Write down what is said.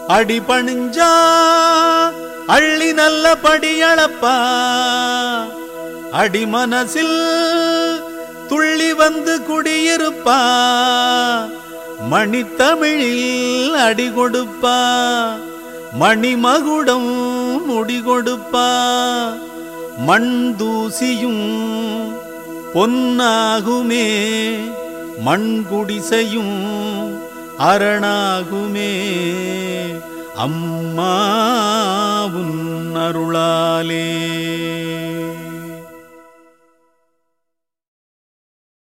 அடி பணிஞ்சா அள்ளி நல்ல படியளப்பா அடி மனசில் துள்ளி வந்து குடியிருப்பா மணித்தமிழில் அடி கொடுப்பா மணிமகுடம் முடி கொடுப்பா மண் தூசியும் பொன்னாகுமே மண் குடிசையும் அரணாகுமே அம்மா உன் அருளாலே